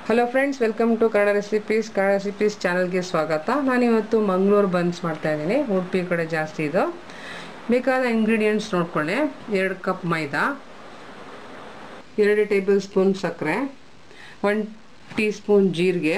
hello friends welcome to Kannada recipes Kannada recipes ಚಾನಲ್ಗೆ ಸ್ವಾಗತ ನಾನಿವತ್ತು ಮಂಗಳೂರು ಬನ್ಸ್ ಮಾಡ್ತಾ ಇದ್ದೀನಿ ಉಡುಪಿ ಕಡೆ ಜಾಸ್ತಿ ಇದು ಬೇಕಾದ ಇಂಗ್ರೀಡಿಯೆಂಟ್ಸ್ ನೋಡ್ಕೊಳ್ಳಿ ಎರಡು ಕಪ್ ಮೈದಾ ಎರಡು ಟೇಬಲ್ ಸ್ಪೂನ್ ಸಕ್ಕರೆ ಒನ್ ಟೀ ಸ್ಪೂನ್ ಜೀರಿಗೆ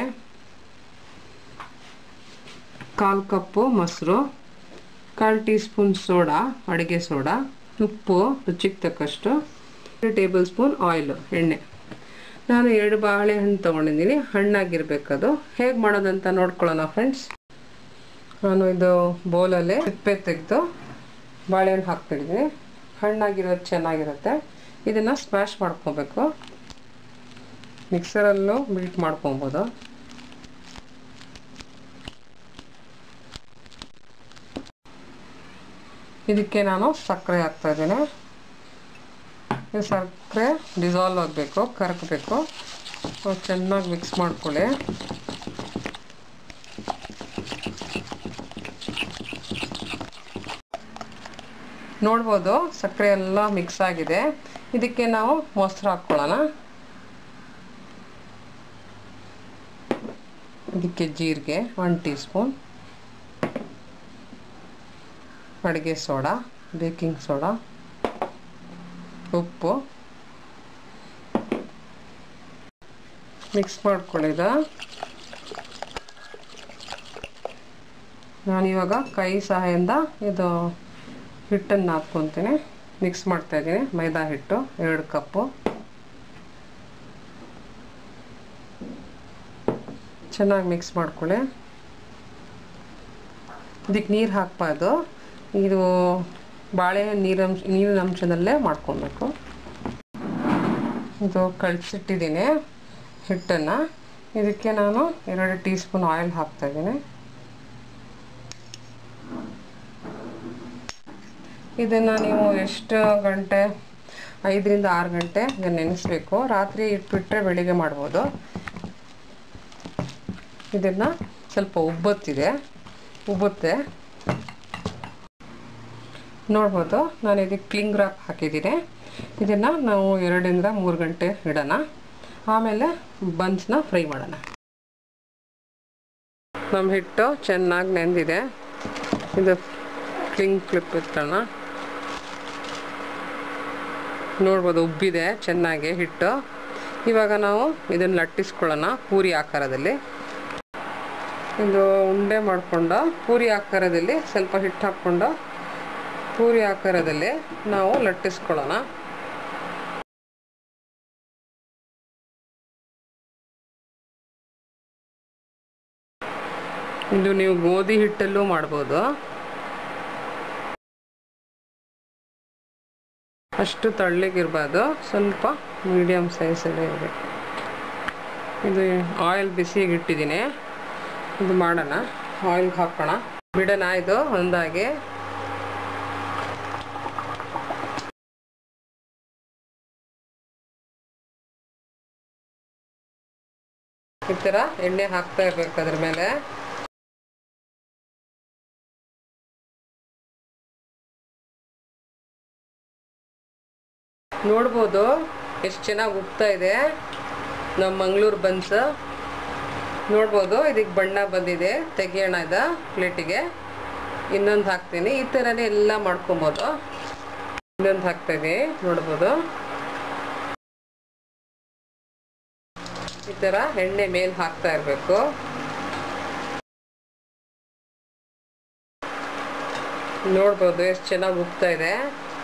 ಕಾಲು ಕಪ್ಪು ಮೊಸರು ಕಾಲು ಟೀ ಸ್ಪೂನ್ ಸೋಡಾ ಅಡುಗೆ ಸೋಡಾ ಉಪ್ಪು ರುಚಿಗೆ ತಕ್ಕಷ್ಟು ಎರಡು ಟೇಬಲ್ ಸ್ಪೂನ್ ಆಯಿಲು ಎಣ್ಣೆ ನಾನು ಎರಡು ಬಾಳೆಹಣ್ಣು ತೊಗೊಂಡಿದ್ದೀನಿ ಹಣ್ಣಾಗಿರ್ಬೇಕದು ಹೇಗೆ ಮಾಡೋದಂತ ನೋಡ್ಕೊಳ್ಳೋಣ ಫ್ರೆಂಡ್ಸ್ ನಾನು ಇದು ಬೌಲಲ್ಲಿ ಸಿಪ್ಪೆ ತೆಗೆದು ಬಾಳೆಹಣ್ಣು ಹಾಕ್ತಿದ್ದೀನಿ ಹಣ್ಣಾಗಿರೋದು ಚೆನ್ನಾಗಿರುತ್ತೆ ಇದನ್ನು ಸ್ಮ್ಯಾಶ್ ಮಾಡ್ಕೋಬೇಕು ಮಿಕ್ಸರಲ್ಲೂ ಬೀಟ್ ಮಾಡ್ಕೊಬೋದು ಇದಕ್ಕೆ ನಾನು ಸಕ್ಕರೆ ಹಾಕ್ತಾ ಇದ್ದೀನಿ ಇದು ಸಕ್ಕರೆ ಡಿಸಾಲ್ವ್ ಆಗಬೇಕು ಕರಗಬೇಕು ಚೆನ್ನಾಗಿ ಮಿಕ್ಸ್ ಮಾಡ್ಕೊಳ್ಳಿ ನೋಡ್ಬೋದು ಸಕ್ಕರೆ ಎಲ್ಲ ಮಿಕ್ಸ್ ಆಗಿದೆ ಇದಕ್ಕೆ ನಾವು ಮೊಸರು ಹಾಕ್ಕೊಳ್ಳೋಣ ಇದಕ್ಕೆ ಜೀರಿಗೆ ಒನ್ ಟೀ ಸ್ಪೂನ್ ಅಡುಗೆ ಸೋಡಾ ಬೇಕಿಂಗ್ ಸೋಡಾ ಉಪ್ಪು ಮಿಕ್ಸ್ ಮಾಡ್ಕೊಳ್ಳಿದ ನಾನಿವಾಗ ಕೈ ಸಹಾಯದಿಂದ ಇದು ಹಿಟ್ಟನ್ನು ಹಾಕ್ಕೊತೀನಿ ಮಿಕ್ಸ್ ಮಾಡ್ತಾ ಇದ್ದೀನಿ ಮೈದಾ ಹಿಟ್ಟು ಎರಡು ಕಪ್ಪು ಚೆನ್ನಾಗಿ ಮಿಕ್ಸ್ ಮಾಡ್ಕೊಳ್ಳಿ ಇದಕ್ಕೆ ನೀರು ಹಾಕ್ಬಾರ್ದು ಇದು ಬಾಳೆ ನೀರಂಶ ನೀರಿನ ಅಂಶದಲ್ಲೇ ಮಾಡ್ಕೊಬೇಕು ಇದು ಕಳಿಸಿಟ್ಟಿದ್ದೀನಿ ಹಿಟ್ಟನ್ನು ಇದಕ್ಕೆ ನಾನು ಎರಡು ಟೀ ಸ್ಪೂನ್ ಆಯಿಲ್ ಹಾಕ್ತಾಯಿದ್ದೀನಿ ಇದನ್ನು ನೀವು ಎಷ್ಟು ಗಂಟೆ ಐದರಿಂದ ಆರು ಗಂಟೆ ನೆನೆಸಬೇಕು ರಾತ್ರಿ ಇಟ್ಬಿಟ್ರೆ ಬೆಳಿಗ್ಗೆ ಮಾಡ್ಬೋದು ಇದನ್ನು ಸ್ವಲ್ಪ ಉಬ್ಬತ್ತಿದೆ ಉಬ್ಬುತ್ತೆ ನೋಡ್ಬೋದು ನಾನು ಇದಕ್ಕೆ ಕ್ಲಿಂಗ್ ರಾಕ್ ಹಾಕಿದ್ದೀನಿ ಇದನ್ನು ನಾವು ಎರಡರಿಂದ ಮೂರು ಗಂಟೆ ಇಡೋಣ ಆಮೇಲೆ ಬನ್ಸ್ನ ಫ್ರೈ ಮಾಡೋಣ ನಮ್ಮ ಹಿಟ್ಟು ಚೆನ್ನಾಗಿ ನೆಂದಿದೆ ಇದು ಕ್ಲಿಂಗ್ ಕ್ಲಿಪ್ ಇಟ್ಕೊಳ್ಳೋಣ ನೋಡ್ಬೋದು ಉಬ್ಬಿದೆ ಚೆನ್ನಾಗಿ ಹಿಟ್ಟು ಇವಾಗ ನಾವು ಇದನ್ನು ಲಟ್ಟಿಸ್ಕೊಳ್ಳೋಣ ಪೂರಿ ಆಕಾರದಲ್ಲಿ ಇದು ಉಂಡೆ ಮಾಡಿಕೊಂಡು ಪೂರಿ ಆಕಾರದಲ್ಲಿ ಸ್ವಲ್ಪ ಹಿಟ್ಟು ಹಾಕ್ಕೊಂಡು ಪೂರಿ ಆಕಾರದಲ್ಲಿ ನಾವು ಲಟ್ಟಿಸ್ಕೊಳ್ಳೋಣ ಇದು ನೀವು ಗೋಧಿ ಹಿಟ್ಟಲ್ಲೂ ಮಾಡ್ಬೋದು ಅಷ್ಟು ತಳ್ಳಗಿರ್ಬಾರ್ದು ಸ್ವಲ್ಪ ಮೀಡಿಯಮ್ ಸೈಜಲ್ಲೇ ಇರಬೇಕು ಇದು ಆಯಿಲ್ ಬಿಸಿಗೆ ಇಟ್ಟಿದ್ದೀನಿ ಇದು ಮಾಡೋಣ ಆಯಿಲ್ಗೆ ಹಾಕೋಣ ಬಿಡೋಣ ಇದು ಒಂದಾಗಿ ಈ ಥರ ಎಣ್ಣೆ ಹಾಕ್ತಾ ಇರ್ಬೇಕು ಅದ್ರ ಮೇಲೆ ನೋಡ್ಬೋದು ಎಷ್ಟು ಚೆನ್ನಾಗಿ ಉಪ್ತಾ ಇದೆ ನಮ್ಮ ಮಂಗಳೂರು ಬನ್ಸ್ ನೋಡ್ಬೋದು ಇದಕ್ಕೆ ಬಣ್ಣ ಬಂದಿದೆ ತೆಗಿಯೋಣ ಇದ ಪ್ಲೇಟಿಗೆ ಇನ್ನೊಂದು ಹಾಕ್ತೀನಿ ಈ ಥರನೇ ಎಲ್ಲ ಮಾಡ್ಕೊಬೋದು ಇನ್ನೊಂದು ಹಾಕ್ತೀನಿ ನೋಡ್ಬೋದು ಈ ಥರ ಎಣ್ಣೆ ಮೇಲೆ ಹಾಕ್ತಾ ಇರಬೇಕು ನೋಡ್ಬೋದು ಎಷ್ಟು ಚೆನ್ನಾಗಿ ಉಪ್ತಾ ಇದೆ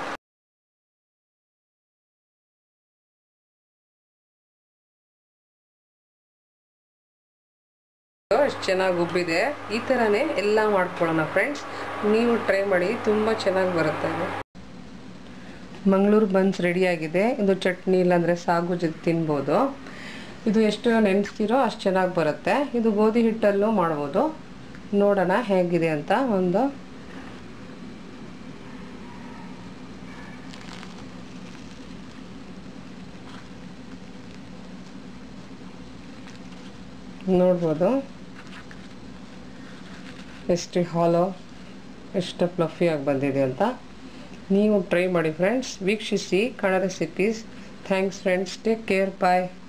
ಎಷ್ಟು ಚೆನ್ನಾಗಿ ಉಬ್ಬಿದೆ ಈ ಥರನೇ ಎಲ್ಲ ಮಾಡ್ಕೊಳ್ಳೋಣ ಫ್ರೆಂಡ್ಸ್ ನೀವು ಟ್ರೈ ಮಾಡಿ ತುಂಬ ಚೆನ್ನಾಗಿ ಬರುತ್ತೆ ಮಂಗಳೂರು ಬನ್ಸ್ ರೆಡಿಯಾಗಿದೆ ಇದು ಚಟ್ನಿ ಇಲ್ಲಾಂದರೆ ಸಾಗು ಜೊತೆ ತಿನ್ಬೋದು ಇದು ಎಷ್ಟು ನೆನೆಸ್ತೀರೋ ಅಷ್ಟು ಚೆನ್ನಾಗಿ ಬರುತ್ತೆ ಇದು ಗೋಧಿ ಹಿಟ್ಟಲ್ಲೂ ಮಾಡ್ಬೋದು ನೋಡೋಣ ಹೇಗಿದೆ ಅಂತ ಒಂದು ನೋಡ್ಬೋದು ಎಷ್ಟು ಹಾಲೋ ಎಷ್ಟು ಫ್ಲಫಿಯಾಗಿ ಬಂದಿದೆ ಅಂತ ನೀವು ಟ್ರೈ ಮಾಡಿ ಫ್ರೆಂಡ್ಸ್ ವೀಕ್ಷಿಸಿ Kannada recipes thanks friends take care ಬಾಯ್